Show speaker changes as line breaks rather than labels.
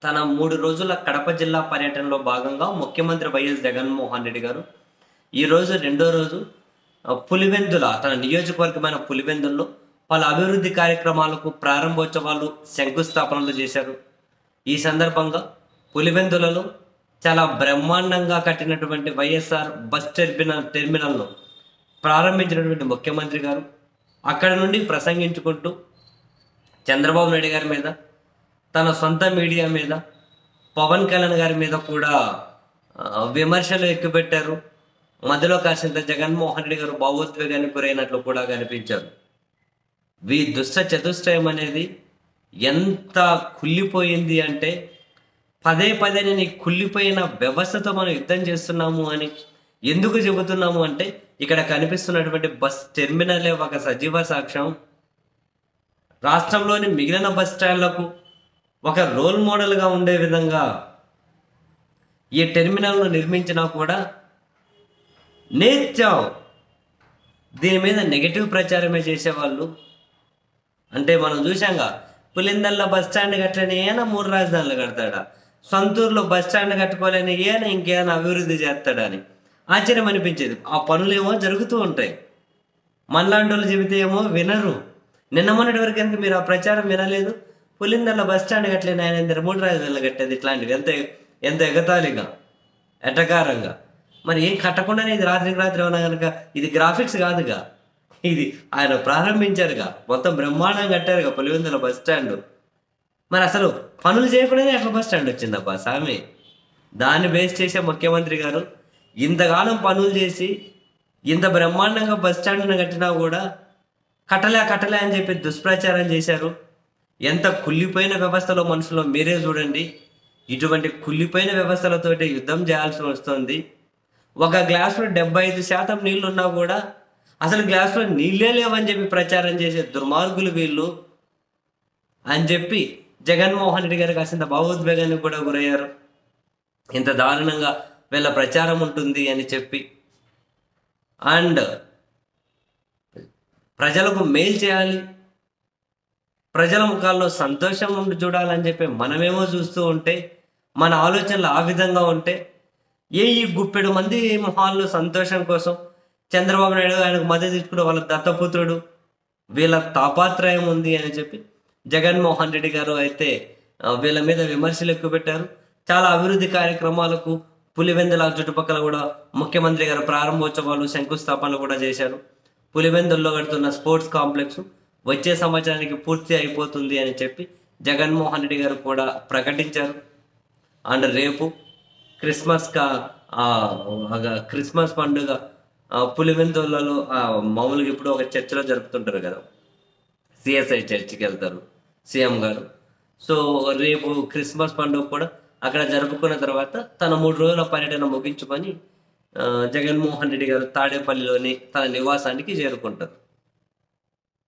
తన మూడు రోజుల కడప జిల్లా పర్యటనలో భాగంగా ముఖ్యమంత్రి వైఎస్ జగన్మోహన్ రెడ్డి గారు ఈ రోజు రెండో రోజు ఆ, పులివెందుల తన నియోజకవర్గమైన పులివెందుల్లో పలు అభివృద్ధి కార్యక్రమాలకు ప్రారంభోత్సవాలు శంకుస్థాపనలు చేశారు ఈ సందర్భంగా పులివెందులలో చాలా బ్రహ్మాండంగా కట్టినటువంటి వైఎస్ఆర్ బస్ టెర్మినల్ టెర్మినల్ను ప్రారంభించినటువంటి ముఖ్యమంత్రి గారు అక్కడ నుండి ప్రసంగించుకుంటూ చంద్రబాబు నాయుడు గారి మీద తన సొంత మీడియా మీద పవన్ కళ్యాణ్ గారి మీద కూడా ఆ, విమర్శలు ఎక్కుపెట్టారు మధ్యలో కాసింత జగన్మోహన్ రెడ్డి గారు భావోద్వేగానికి గురైనట్లు కూడా కనిపించారు వీ దుష్ట చతుష్టయం అనేది ఎంత కుళ్ళిపోయింది అంటే పదే పదే నేను ఈ కుళ్ళిపోయిన వ్యవస్థతో మనం యుద్ధం చేస్తున్నాము అని ఎందుకు చెబుతున్నాము అంటే ఇక్కడ కనిపిస్తున్నటువంటి బస్ టెర్మినలే ఒక సజీవ సాక్ష్యం రాష్ట్రంలోని మిగిలిన బస్ స్టాండ్లకు ఒక రోల్ మోడల్గా ఉండే విధంగా ఈ టెర్మినల్ను నిర్మించినా కూడా నేత్యం దీని మీద నెగటివ్ ప్రచారమే చేసేవాళ్ళు అంటే మనం చూసాంగా పులిందల్లో బస్ స్టాండ్ కట్టలేని ఈయన మూడు రాజధానులు కడతాడా సొంతూరులో బస్ స్టాండ్ కట్టుకోలేని ఈయన ఇంకేమైనా అభివృద్ధి చేస్తాడా అని ఆశ్చర్యం అనిపించేది ఆ పనులు ఏమో జరుగుతూ ఉంటాయి మనలాంటి వాళ్ళు చెబితే ఏమో వినరు నిన్న మొన్నటి వరకు కనుక మీరు ఆ ప్రచారం వినలేదు పులిందల్లో బస్ స్టాండ్ కట్టలేని ఆయన ఇద్దరు మూడు రాజధానులు కట్టేది ఇట్లాంటివి ఎంత ఎంత ఎగతాళిగా ఎటకారంగా మరి ఏం కట్టకుండానే ఇది రాత్రికి రాత్రి ఏమన్నా కనుక ఇది గ్రాఫిక్స్ కాదుగా ఇది ఆయన ప్రారంభించారుగా మొత్తం బ్రహ్మాండం కట్టారుగా పులివెందుల బస్ స్టాండ్ మరి అసలు పనులు చేయకుండానే అట్లా బస్ స్టాండ్ వచ్చిందబ్బా స్వామి దాన్ని బేస్ చేసే ముఖ్యమంత్రి గారు ఇంతకాలం పనులు చేసి ఇంత బ్రహ్మాండంగా బస్ స్టాండ్ను కట్టినా కూడా కట్టలే కట్టలే అని చెప్పి దుష్ప్రచారం చేశారు ఎంత కుళ్ళిపోయిన వ్యవస్థలో మనుషులో మీరే చూడండి ఇటువంటి కుళ్ళిపోయిన వ్యవస్థలతోటి యుద్ధం చేయాల్సి వస్తుంది ఒక గ్లాసులో డెబ్బై ఐదు శాతం నీళ్లు ఉన్నా కూడా అసలు గ్లాసులో నీళ్ళే లేవని చెప్పి ప్రచారం చేసే దుర్మార్గులు వీళ్ళు అని చెప్పి జగన్మోహన్ రెడ్డి గారు కాసింత భావోద్వేగానికి కూడా గురయ్యారు ఇంత దారుణంగా వీళ్ళ ప్రచారం ఉంటుంది అని చెప్పి అండ్ ప్రజలకు మేలు చేయాలి ప్రజల ముఖాల్లో సంతోషం ఉండి చూడాలని చెప్పి మనమేమో చూస్తూ ఉంటే మన ఆలోచనలు ఆ విధంగా ఉంటే ఏ ఈ గుప్పెడు మంది మొహాల్లో సంతోషం కోసం చంద్రబాబు నాయుడు ఆయనకు మద్దతు తీసుకుంటే వాళ్ళ దత్తపుత్రుడు వీళ్ళ తాపాత్రయం ఉంది అని చెప్పి జగన్మోహన్ రెడ్డి గారు అయితే ఆ, వీళ్ళ మీద విమర్శలు ఎక్కువ పెట్టారు చాలా అభివృద్ధి కార్యక్రమాలకు పులివెందుల చుట్టుపక్కల కూడా ముఖ్యమంత్రి గారు ప్రారంభోత్సవాలు శంకుస్థాపనలు కూడా చేశారు పులివెందుల్లో కడుతున్న స్పోర్ట్స్ కాంప్లెక్స్ వచ్చే సంవత్సరానికి పూర్తి అయిపోతుంది అని చెప్పి జగన్మోహన్ రెడ్డి గారు కూడా ప్రకటించారు అండ్ రేపు క్రిస్మస్ కా ఆ, ఒక క్రిస్మస్ పండుగ ఆ, పులివెందులలో ఆ, మామూలుగా ఇప్పుడు ఒక చర్చిలో జరుపుతుంటారు కదా సిఎస్ఐ చర్చికి వెళ్తారు సీఎం గారు సో రేపు క్రిస్మస్ పండుగ కూడా అక్కడ జరుపుకున్న తర్వాత తన మూడు రోజుల పర్యటన ముగించుకొని ఆ, జగన్మోహన్ రెడ్డి గారు తాడేపల్లిలోని తన నివాసానికి చేరుకుంటారు